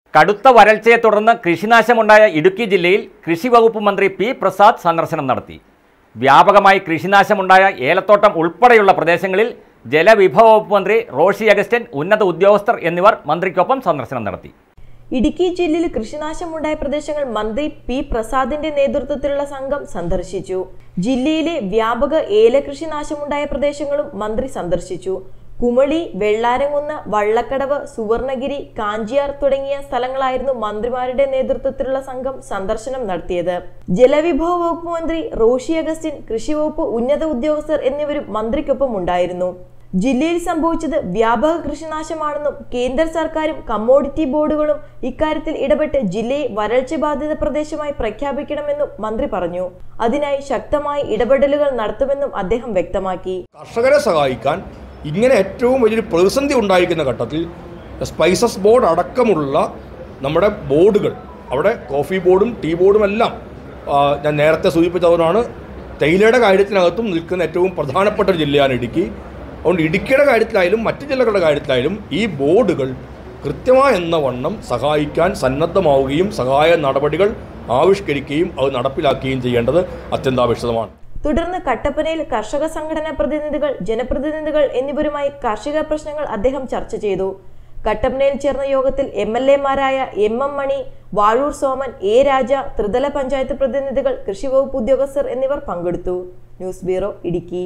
കടുത്ത വരൾച്ചയെ തുടർന്ന് കൃഷിനാശമുണ്ടായ ഇടുക്കി ജില്ലയിൽ കൃഷി വകുപ്പ് മന്ത്രി പി പ്രസാദ് സന്ദർശനം നടത്തി വ്യാപകമായി കൃഷിനാശമുണ്ടായ ഏലത്തോട്ടം ഉൾപ്പെടെയുള്ള പ്രദേശങ്ങളിൽ ജലവിഭവ വകുപ്പ് മന്ത്രി റോഷി അഗസ്റ്റൻ ഉന്നത ഉദ്യോഗസ്ഥർ എന്നിവർ മന്ത്രിക്കൊപ്പം സന്ദർശനം നടത്തി ഇടുക്കി ജില്ലയിൽ കൃഷിനാശമുണ്ടായ പ്രദേശങ്ങൾ മന്ത്രി പി പ്രസാദിന്റെ നേതൃത്വത്തിലുള്ള സംഘം സന്ദർശിച്ചു ജില്ലയിലെ വ്യാപക ഏലകൃഷി നാശമുണ്ടായ പ്രദേശങ്ങളും മന്ത്രി സന്ദർശിച്ചു കുമളി വെള്ളാരംകുന്ന് വള്ളക്കടവ് സുവർണഗിരി കാഞ്ചിയാർ തുടങ്ങിയ സ്ഥലങ്ങളായിരുന്നു മന്ത്രിമാരുടെ നേതൃത്വത്തിലുള്ള സംഘം സന്ദർശനം നടത്തിയത് ജലവിഭവ വകുപ്പ് മന്ത്രി റോഷി അഗസ്റ്റിൻ കൃഷി വകുപ്പ് ഉന്നത ഉദ്യോഗസ്ഥർ എന്നിവരും മന്ത്രിക്കൊപ്പം ഉണ്ടായിരുന്നു ജില്ലയിൽ സംഭവിച്ചത് വ്യാപക കൃഷിനാശമാണെന്നും കേന്ദ്ര സർക്കാരും കമ്മോഡിറ്റി ബോർഡുകളും ഇക്കാര്യത്തിൽ ഇടപെട്ട് ജില്ലയെ വരൾച്ച ബാധിത പ്രദേശമായി പ്രഖ്യാപിക്കണമെന്നും മന്ത്രി പറഞ്ഞു അതിനായി ശക്തമായ ഇടപെടലുകൾ നടത്തുമെന്നും അദ്ദേഹം വ്യക്തമാക്കി കർഷകരെ സഹായിക്കാൻ ഇങ്ങനെ ഏറ്റവും വലിയൊരു പ്രതിസന്ധി ഉണ്ടായിരിക്കുന്ന ഘട്ടത്തിൽ സ്പൈസസ് ബോർഡ് അടക്കമുള്ള നമ്മുടെ ബോർഡുകൾ അവിടെ കോഫി ബോർഡും ടീ ബോർഡും എല്ലാം ആ, ഞാൻ നേരത്തെ സൂചിപ്പിച്ചതുകൊണ്ടാണ് തേയിലയുടെ കാര്യത്തിനകത്തും നിൽക്കുന്ന ഏറ്റവും പ്രധാനപ്പെട്ട ഒരു ജില്ലയാണ് ഇടുക്കി അതുകൊണ്ട് ഇടുക്കിയുടെ കാര്യത്തിലായാലും മറ്റ് ജില്ലകളുടെ കാര്യത്തിലായാലും ഈ ബോർഡുകൾ കൃത്യമായ എന്ന വണ്ണം സഹായിക്കാൻ സന്നദ്ധമാവുകയും സഹായ നടപടികൾ ആവിഷ്കരിക്കുകയും അത് നടപ്പിലാക്കുകയും ചെയ്യേണ്ടത് അത്യന്താപേക്ഷിതമാണ് തുടർന്ന് കട്ടപ്പനയിൽ കർഷക സംഘടനാ പ്രതിനിധികൾ ജനപ്രതിനിധികൾ എന്നിവരുമായി കാർഷിക പ്രശ്നങ്ങൾ അദ്ദേഹം ചർച്ച ചെയ്തു കട്ടപ്പനയിൽ ചേർന്ന യോഗത്തിൽ എം എൽ എമാരായ M M Mani Vazhoor Soman A Raja ത്രിതല പഞ്ചായത്ത് പ്രതിനിധികൾ കൃഷിവകുപ്പ് ഉദ്യോഗസ്ഥർ എന്നിവർ പങ്കെടുത്തു ന്യൂസ് ബ്യൂറോ ഇടുക്കി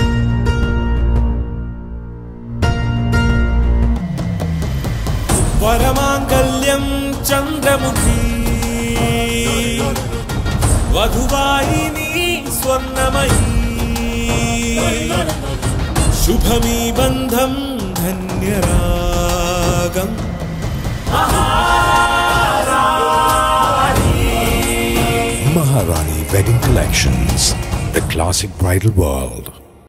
വരമാംഗല്യം ചന്ദ്രമുഖി വധുവായി നീ സ്വർണമയി ശുഭമീ ബന്ധം ധന്യരാഗം Maharani Wedding Collections, the classic bridal world.